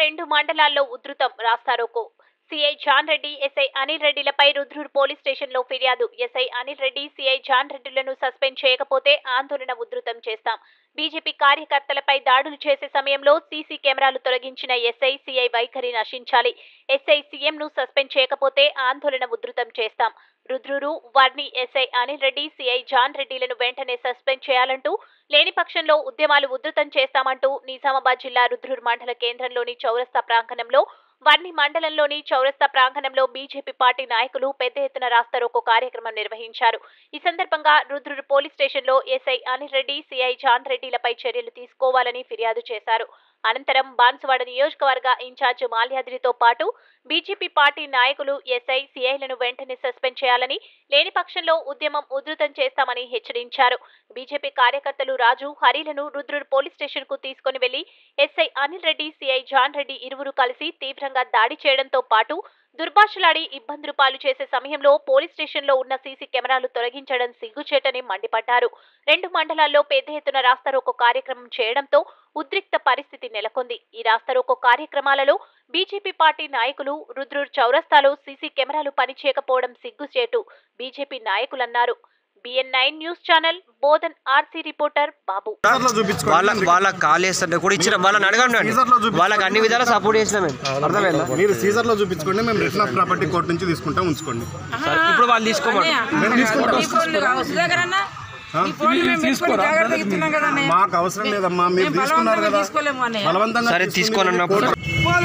రెండు మండలాల్లో ఉధృతం రాస్తారోకో CI John Reddy SI Anil రెడ్డిలపై రుద్రూర్ పోలీస్ స్టేషన్లో ఫిర్యాదు SI Anil Reddy CI John రెడ్డిలను సస్పెండ్ చేయకపోతే ఆందోళన ఉధృతం చేస్తాం బీజేపీ కార్యకర్తలపై దాడులు చేసే సమయంలో సీసీ కెమెరాలు తొలగించిన ఎస్ఐ సిఐ వైఖరి నశించాలి ఎస్ఐ సీఎంను సస్పెండ్ చేయకపోతే ఆందోళన ఉధృతం చేస్తాం Rudrur Varni SI Anil Reddy CI John రెడ్డిలను వెంటనే సస్పెండ్ చేయాలంటూ లేని పక్షంలో ఉద్యమాలు ఉధృతం చేస్తామంటూ నిజామాబాద్ జిల్లా రుద్రూర్ మండల కేంద్రంలోని చౌరస్తా ప్రాంగణంలో వర్ణి మండలంలోని చౌరస్తా ప్రాంగణంలో బీజేపీ పార్టీ నాయకులు పెద్ద ఎత్తున రాస్తారోకో కార్యక్రమం నిర్వహించారు ఈ సందర్భంగా రుద్రూరు పోలీస్ స్టేషన్లో SI Anil Reddy CI John రెడ్డిలపై చర్యలు తీసుకోవాలని ఫిర్యాదు చేశారు అనంతరం బాన్సువాడ నియోజకవర్గ ఇన్ఛార్జ్ మాల్యాద్రితో పాటు బీజేపీ పార్టీ నాయకులు ఎస్ఐ సిఐలను వెంటనే సస్పెండ్ చేయాలని లేని పక్షంలో ఉద్యమం ఉధృతం చేస్తామని హెచ్చరించారు బీజేపీ కార్యకర్తలు రాజు హరిలను రుద్రూర్ పోలీస్ స్టేషన్ కు తీసుకుని వెళ్లి SI Anil Reddy CI John Reddy ఇరువురు కలిసి తీవ్రంగా దాడి చేయడంతో పాటు దుర్భాషలాడి ఇబ్బందులు పాలు చేసే సమయంలో పోలీస్ స్టేషన్లో ఉన్న సీసీ కెమెరాలు తొలగించడం సిగ్గుచేటని మండిపడ్డారు రెండు మండలాల్లో పెద్ద ఎత్తున రాస్తారోకో కార్యక్రమం చేయడంతో ఉద్రిక్త పరిస్థితి నెలకొంది ఈ రాస్తారోకో కార్యక్రమాలలో బీజేపీ పార్టీ నాయకులు రుద్రూర్ చౌరస్తాలో సీసీ కెమెరాలు పనిచేయకపోవడం సిగ్గుచేటు బీజేపీ నాయకులన్నారు BN nine news channel Bodhan RC reporter Babu సీజర్లో చూపించుకోండి. వాళ్ళ వాళ్ళ కాల్ చేస్తుంటే కూడా ఇచ్చిన వాళ్ళని అడగండి సీజర్లో చూపించుకోండి. వాళ్ళకి అన్ని విధాలా సపోర్ట్ చేసినా మేము అర్థమైందా మీరు సీజర్ లో చూపించుకోండి మేము రిటర్న్ ఆఫ్ ప్రాపర్టీ కోర్టు నుంచి తీసుకుంటాం ఉంచుకోండి సరే, ఇప్పుడు వాళ్ళు తీసుకోమని మేము తీసుకుంటాం ఈ ఫోన్లు కావచ్చు దగ్గరన్నా ఈ ఫోన్లు మేము పెట్టుకొని జాగ్రత్తగా ఇస్తున్నాం కదా అన్నయ్య. మాకు అవసరం లేదమ్మా మీరు మేము తీసుకున్నారు బలవంతంగా కదా తీసుకోలేము అన్నయ్య. బలవంతంగా సరే, తీసుకుని తీసుకోను అన్నప్పుడు. కోర్టు-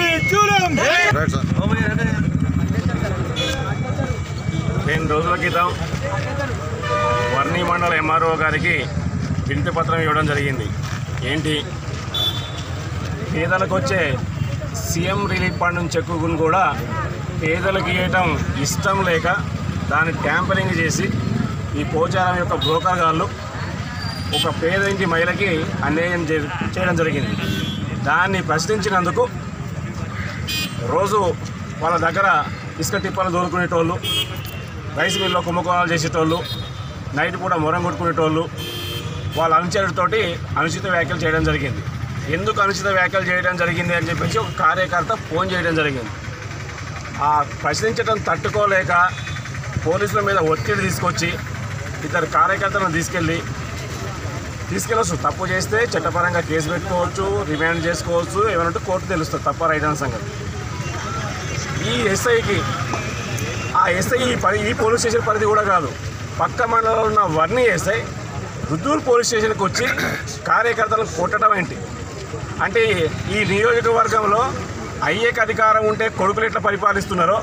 రెండు రోజుల క్రితం వర్ణి మండల ఎంఆర్ఓ గారికి వినతి పత్రం ఇవ్వడం జరిగింది ఏంటి పేదలకు వచ్చే సీఎం రిలీఫ్ ఫండ్ నుంచి చెక్కును కూడా పేదలకు ఇవ్వటం ఇష్టం లేక దాన్ని ట్యాంపరింగ్ చేసి ఈ పోచారం యొక్క బ్రోకర్ గాళ్ళు ఒక పేద ఇంటి మహిళకి అన్యాయం చే- చేయడం జరిగింది దాన్ని ప్రశ్నించినందుకు రోజు వాళ్ళ దగ్గర ఇసుక టిప్పలు దోరుకునేటోళ్ళు రైస్ మిల్లో కుంభకోణాలు చేసేటోళ్ళు నైట్ పూట మొరం కొట్టుకునేటోళ్ళు వాళ్ళ అనుచరుడితోటి అనుచిత వ్యాఖ్యలు చేయడం జరిగింది ఎందుకు అనుచిత వ్యాఖ్యలు చేయడం జరిగింది అని చెప్పేసి ఒక కార్యకర్త ఫోన్ చేయడం జరిగింది ఆ ప్రశ్నించడం తట్టుకోలేక పోలీసుల మీద ఒత్తిడి తీసుకొచ్చి ఇద్దరు కార్యకర్తలను తీసుకెళ్ళి తీసుకెళ్ళొచ్చు తప్పు చేస్తే చట్టపరంగా కేసు పెట్టుకోవచ్చు రిమాండ్ చేసుకోవచ్చు ఏమంటే కోర్టు తెలుస్తుంది తప్ప రైట్ అన్న సంగతి ఈ ఎస్ఐకి ఆ ఎస్ఐ ఈ పరి ఈ పోలీస్ స్టేషన్ పరిధి కూడా కాదు పక్క మండలంలో ఉన్న వర్ణి ఎస్ఐ రుద్దూరు పోలీస్ స్టేషన్కి వచ్చి కార్యకర్తలను కొట్టడం ఏంటి అంటే ఈ నియోజకవర్గంలో అయ్యేక అధికారం ఉంటే కొడుకులు ఎట్లా పరిపాలిస్తున్నారో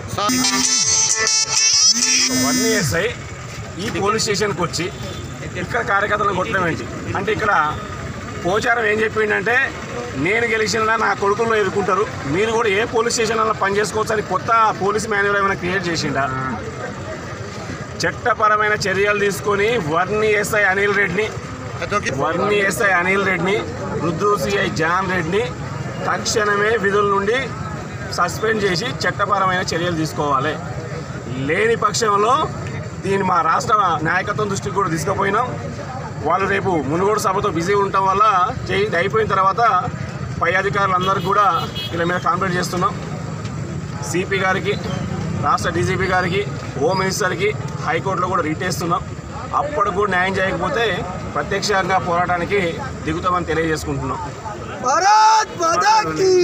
వర్ణి ఎస్ఐ ఈ పోలీస్ స్టేషన్కి వచ్చి ఇక్కడ కార్యకర్తలను కొట్టడం ఏంటి అంటే ఇక్కడ పోచారం ఏం చెప్పిండంటే నేను గెలిచిన నా కొడుకులను ఎదుర్కొంటారు మీరు కూడా ఏ పోలీస్ స్టేషన్లో పనిచేసుకోవచ్చు అని కొత్త పోలీస్ మాన్యువల్ ఏమైనా క్రియేట్ చేసిండా చట్టపరమైన చర్యలు తీసుకొని వర్ణి ఎస్ఐ అనిల్ రెడ్డిని వర్ణి ఎస్ఐ అనిల్ రెడ్డిని రుద్రు సిఐ జాన్ రెడ్డిని తక్షణమే విధుల నుండి సస్పెండ్ చేసి చట్టపరమైన చర్యలు తీసుకోవాలి లేని పక్షంలో దీన్ని మా రాష్ట్ర నాయకత్వం దృష్టికి కూడా తీసుకుపోయినాం వాళ్ళు రేపు మునుగోడు సభతో బిజీ ఉండటం వల్ల చేయి ఇది అయిపోయిన తర్వాత పై అధికారులందరికీ కూడా వీళ్ళ మీద కాంప్లైంట్ చేస్తున్నాం సిపి గారికి రాష్ట్ర డీజీపీ గారికి హోమ్ మినిస్టర్కి హైకోర్టులో కూడా రిట్ చేస్తున్నాం అప్పుడు కూడా న్యాయం చేయకపోతే ప్రత్యక్షంగా పోరాటానికి దిగుతామని తెలియజేసుకుంటున్నాం भारत माता की